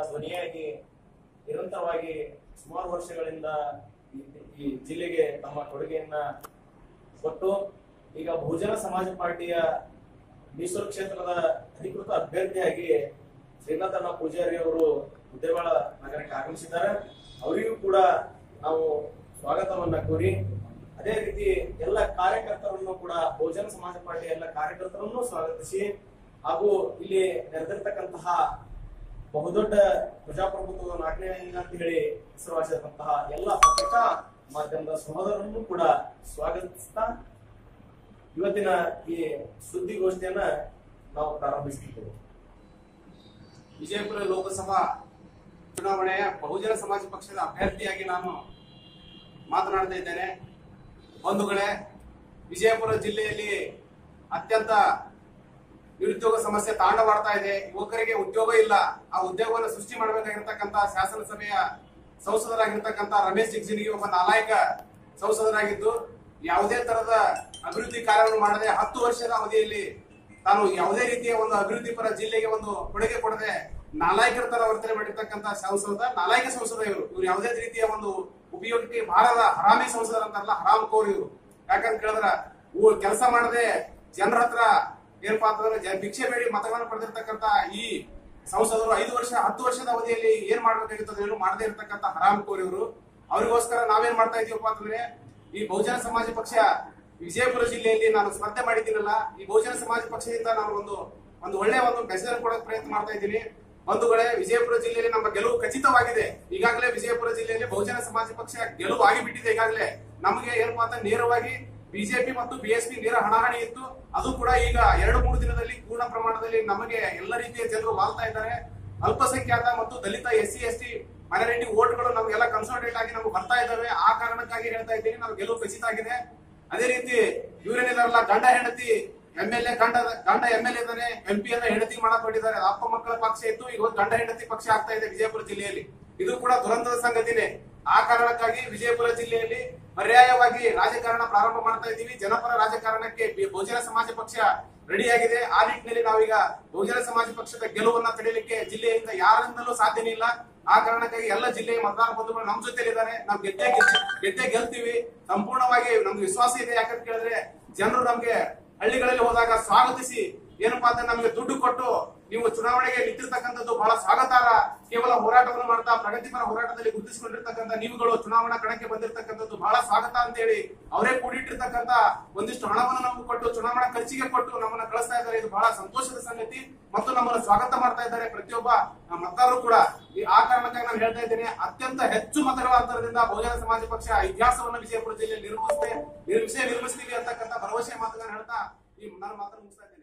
ಧ್ವನಿಯಾಗಿ ನಿರಂತರವಾಗಿ ಸುಮಾರು ವರ್ಷಗಳಿಂದ ಈ- ಈ ಜಿಲ್ಲೆಗೆ ತಮ್ಮ ಕೊಡುಗೆಯನ್ನ ಕೊಟ್ಟು ಈಗ ಬಹುಜನ ಸಮಾಜ ಪಾರ್ಟಿಯ ಮೀಸಲು ಕ್ಷೇತ್ರದ ಅಧಿಕೃತ ಅಭ್ಯರ್ಥಿಯಾಗಿ ಶ್ರೀನಾಥಣ್ಣ ಪೂಜಾರಿ ಅವರು ಮುದ್ದೇವಾಳ ನಗರಕ್ಕೆ ಆಗಮಿಸಿದ್ದಾರೆ ಅವರಿಗೂ ಕೂಡ ನಾವು ಸ್ವಾಗತವನ್ನ ಕೋರಿ ಅದೇ ರೀತಿ ಎಲ್ಲ ಕಾರ್ಯಕರ್ತರನ್ನು ಕೂಡ ಬಹುಜನ ಸಮಾಜ ಪಾರ್ಟಿಯ ಎಲ್ಲ ಕಾರ್ಯಕರ್ತರನ್ನು ಸ್ವಾಗತಿಸಿ ಹಾಗೂ ಇಲ್ಲಿ ನೆರೆದಿರ್ತಕ್ಕಂತಹ ಬಹುದೊಡ್ಡ ಪ್ರಜಾಪ್ರಭುತ್ವದ ನಾಲ್ಕನೇ ಅಂಗ ಅಂತ ಹೇಳಿ ಹೆಸರುವಾಸಿದಂತಹ ಎಲ್ಲ ಪತ್ರಿಕಾ ಮಾಧ್ಯಮದ ಸಹೋದರರನ್ನು ಕೂಡ ಸ್ವಾಗತಿಸ್ತಾ ಇವತ್ತಿನ ಈ ಸುದ್ದಿಗೋಷ್ಠಿಯನ್ನ ನಾವು ಪ್ರಾರಂಭಿಸ್ತಿದ್ದೇವೆ ವಿಜಯಪುರ ಲೋಕಸಭಾ ಚುನಾವಣೆಯ ಬಹುಜನ ಸಮಾಜ ಪಕ್ಷದ ಅಭ್ಯರ್ಥಿಯಾಗಿ ನಾನು ಮಾತನಾಡ್ತಾ ಇದ್ದೇನೆ ಬಂಧುಗಳೇ ವಿಜಯಪುರ ಜಿಲ್ಲೆಯಲ್ಲಿ ಅತ್ಯಂತ ನಿರುದ್ಯೋಗ ಸಮಸ್ಯೆ ತಾಂಡವಾಡ್ತಾ ಇದೆ ಯುವಕರಿಗೆ ಉದ್ಯೋಗ ಇಲ್ಲ ಆ ಉದ್ಯೋಗವನ್ನು ಸೃಷ್ಟಿ ಮಾಡಬೇಕಾಗಿರ್ತಕ್ಕಂತ ಶಾಸನಸಭೆಯ ಸಂಸದರಾಗಿರ್ತಕ್ಕಂತ ರಮೇಶ್ ಜಿಗ್ಜಿನಿಗೆ ಒಬ್ಬ ನಾಲಾಯಕ ಸಂಸದರಾಗಿದ್ದು ಯಾವುದೇ ತರದ ಅಭಿವೃದ್ಧಿ ಕಾರ್ಯವನ್ನು ಮಾಡದೆ ಹತ್ತು ವರ್ಷದ ಅವಧಿಯಲ್ಲಿ ತಾನು ಯಾವುದೇ ರೀತಿಯ ಒಂದು ಅಭಿವೃದ್ಧಿ ಪರ ಜಿಲ್ಲೆಗೆ ಒಂದು ಕೊಡುಗೆ ಕೊಡದೆ ನಾಲಾಯಕರ ತರ ವರ್ತನೆ ಮಾಡಿರ್ತಕ್ಕಂತ ಸಂಸದ ನಾಲಾಯಕ ಸಂಸದ ಇವರು ಇವ್ರು ಯಾವುದೇ ರೀತಿಯ ಒಂದು ಉಪಯೋಗಕ್ಕೆ ಬಾರದ ಹರಾಮಿ ಸಂಸದರ ಅಂತಾರಲ್ಲ ಹರಾಮ್ ಕೋರ್ ಇವರು ಯಾಕಂತ ಕೇಳಿದ್ರ ಕೆಲಸ ಮಾಡದೆ ಜನರ ಹತ್ರ ಏನಪ್ಪಾ ಅಂತಂದ್ರೆ ಜ- ಭಿಕ್ಷೆ ಬೇಡಿ ಮತಗಳನ್ನು ಪಡೆದಿರ್ತಕ್ಕಂತ ಈ ಸಂಸದರು ಐದು ವರ್ಷ ಹತ್ತು ವರ್ಷದ ಅವಧಿಯಲ್ಲಿ ಏನ್ ಮಾಡ್ಬೇಕಾಗಿತ್ತು ಅದನ್ನು ಮಾಡದೇ ಇರ್ತಕ್ಕಂತ ಹರಾಮ್ ಕೋರ್ ಇವರು ಅವರಿಗೋಸ್ಕರ ನಾವೇನ್ ಮಾಡ್ತಾ ಇದೀವಪ್ಪ ಅಂತಂದ್ರೆ ಈ ಬಹುಜನ ಸಮಾಜ ಪಕ್ಷ ವಿಜಯಪುರ ಜಿಲ್ಲೆಯಲ್ಲಿ ನಾನು ಸ್ಪರ್ಧೆ ಮಾಡಿದ್ದೀನಲ್ಲ ಈ ಬಹುಜನ ಸಮಾಜ ಪಕ್ಷದಿಂದ ನಾನು ಒಂದು ಒಂದು ಒಳ್ಳೆಯ ಒಂದು ಮೆಸೇಜ್ ಕೊಡೋಕೆ ಪ್ರಯತ್ನ ಮಾಡ್ತಾ ಇದ್ದೀನಿ ಬಂಧುಗಳೇ ವಿಜಯಪುರ ಜಿಲ್ಲೆಯಲ್ಲಿ ನಮ್ಮ ಗೆಲುವು ಖಚಿತವಾಗಿದೆ ಈಗಾಗಲೇ ವಿಜಯಪುರ ಜಿಲ್ಲೆಯಲ್ಲಿ ಬಹುಜನ ಸಮಾಜ ಪಕ್ಷ ಗೆಲುವು ಆಗಿಬಿಟ್ಟಿದೆ ಈಗಾಗಲೇ ನಮಗೆ ಏನಪ್ಪಾ ಅಂತ ನೇರವಾಗಿ ಬಿಜೆಪಿ ಮತ್ತು ಬಿಎಸ್ಪಿ ನೇರ ಹಣಾಹಣಿ ಇತ್ತು ಅದು ಕೂಡ ಈಗ ಎರಡು ಮೂರು ದಿನದಲ್ಲಿ ಪೂರ್ಣ ಪ್ರಮಾಣದಲ್ಲಿ ನಮಗೆ ಎಲ್ಲ ರೀತಿಯ ಜನರು ವಾಲ್ತಾ ಇದ್ದಾರೆ ಅಲ್ಪಸಂಖ್ಯಾತ ಮತ್ತು ದಲಿತ S C S T minority ಓಟ್ಗಳು ನಮಗೆಲ್ಲ ಕನ್ಸಲ್ಟೇಟ್ ಆಗಿ ನಮ್ಗೆ ಬರ್ತಾ ಇದ್ದಾವೆ ಆ ಕಾರಣಕ್ಕಾಗಿ ಹೇಳ್ತಾ ಇದ್ದೀನಿ ನಾವು ಗೆಲುವು ಖಚಿತ ಆಗಿದೆ ಅದೇ ರೀತಿ ಇವರೇನಿದಾರಲ್ಲ ಗಂಡ ಹೆಂಡತಿ ಎಂ ಎಲ್ ಎ ಗಂಡ ಗಂಡ ಎಂ ಎಲ್ ಇದ್ದಾನೆ ಎಂ ಪಿ ಅನ್ನ ಹೆಂಡತಿ ಮಾಡಕ್ ಹೊಟ್ಟಿದ್ದಾರೆ ಅಪ್ಪ ಮಕ್ಕಳ ಪಕ್ಷ ಇತ್ತು ಈಗ ಒಂದು ಗಂಡ ಹೆಂಡತಿ ಪಕ್ಷ ಆಗ್ತಾ ಇದೆ ವಿಜಯಪುರ ಜಿಲ್ಲೆಯಲ್ಲಿ ಇದು ಕೂಡ ದುರಂತದ ಸಂಗತಿನೇ ಆ ಕಾರಣಕ್ಕಾಗಿ ವಿಜಯಪುರ ಜಿಲ್ಲೆಯಲ್ಲಿ ಪರ್ಯಾಯವಾಗಿ ರಾಜಕಾರಣ ಪ್ರಾರಂಭ ಮಾಡ್ತಾ ಇದ್ದೀವಿ ಜನಪರ ರಾಜಕಾರಣಕ್ಕೆ ಬಿ- ಬಹುಜನ ಸಮಾಜ ಪಕ್ಷ ರೆಡಿಯಾಗಿದೆ ಆ ನಿಟ್ಟಿನಲ್ಲಿ ನಾವೀಗ ಬಹುಜನ ಸಮಾಜ ಪಕ್ಷದ ಗೆಲುವನ್ನ ತಡೆಯಲಿಕ್ಕೆ ಜಿಲ್ಲೆಯಿಂದ ಯಾರಿಂದಲೂ ಸಾಧ್ಯನೇ ಇಲ್ಲ ಆ ಕಾರಣಕ್ಕಾಗಿ ಎಲ್ಲ ಜಿಲ್ಲೆಯ ಮತದಾರ ಬಂಧುಗಳು ನಮ್ಮ ಜೊತೆಲಿದ್ದಾರೆ ನಾವು ಗೆದ್ದೇ ಗೆಲ್- ಗೆದ್ದೇ ಗೆಲ್ತೀವಿ ಸಂಪೂರ್ಣವಾಗಿ ನಮ್ಗೆ ವಿಶ್ವಾಸ ಇದೆ ಯಾಕಂತ ಕೇಳಿದ್ರೆ ಜನರು ನಮ್ಗೆ ಹಳ್ಳಿಗಳಲ್ಲಿ ಹೋದಾಗ ಸ್ವಾಗತಿಸಿ ಏನಪ್ಪಾ ಅಂತ ನಮ್ಗೆ ದುಡ್ಡು ಕೊಟ್ಟು ನೀವು ಚುನಾವಣೆಗೆ ನಿಂತಿರ್ತಕ್ಕಂಥದ್ದು ಬಹಳ ಸ್ವಾಗತಾರ್ಹ ಕೇವಲ ಹೋರಾಟವನ್ನು ಮಾಡ್ತಾ ಪ್ರಗತಿಪರ ಹೋರಾಟದಲ್ಲಿ ಗುರುತಿಸಿಕೊಂಡಿರ್ತಕ್ಕಂಥ ನೀವುಗಳು ಚುನಾವಣಾ ಕಣಕ್ಕೆ ಬಂದಿರತಕ್ಕಂಥದ್ದು ಬಹಳ ಸ್ವಾಗತ ಅಂತ ಹೇಳಿ ಅವರೇ ಕೂಡಿಟ್ಟಿರ್ತಕ್ಕಂಥ ಒಂದಿಷ್ಟು ಹಣವನ್ನು ನಮ್ಗೆ ಕೊಟ್ಟು ಚುನಾವಣಾ ಖರ್ಚಿಗೆ ಕೊಟ್ಟು ನಮ್ಮನ್ನ ಕಳಿಸ್ತಾ ಇದ್ದಾರೆ ಇದು ಬಹಳ ಸಂತೋಷದ ಸಂಗತಿ ಮತ್ತು ನಮ್ಮನ್ನು ಸ್ವಾಗತ ಮಾಡ್ತಾ ಇದ್ದಾರೆ ಪ್ರತಿಯೊಬ್ಬ ಆ, ಮತದಾರರು ಕೂಡ ಈ ಆ ಕಾರಣಕ್ಕಾಗಿ ನಾನು ಹೇಳ್ತಾ ಇದ್ದೇನೆ ಅತ್ಯಂತ ಹೆಚ್ಚು ಮತಗಳ ಅಂತರದಿಂದ ಬಹುಜನ ಸಮಾಜ ಪಕ್ಷ ಇತಿಹಾಸವನ್ನು ವಿಜಯಪುರ ಜಿಲ್ಲೆಯಲ್ಲಿ ನಿರ್ಮಿಸುತ್ತೆ ನಿರ್ಮಿಸೇ ನಿರ್ಮಿಸ್ತೀವಿ ಅಂತಕ್ಕಂಥ ಭರವಸೆ ಮಾತುಗಳನ್ನು ಹೇಳ್ತಾ ಈ ನನ್ನ ಮಾತನ್ನು ಮುಗಿಸ್ತಾ ಇದ್ದೇನೆ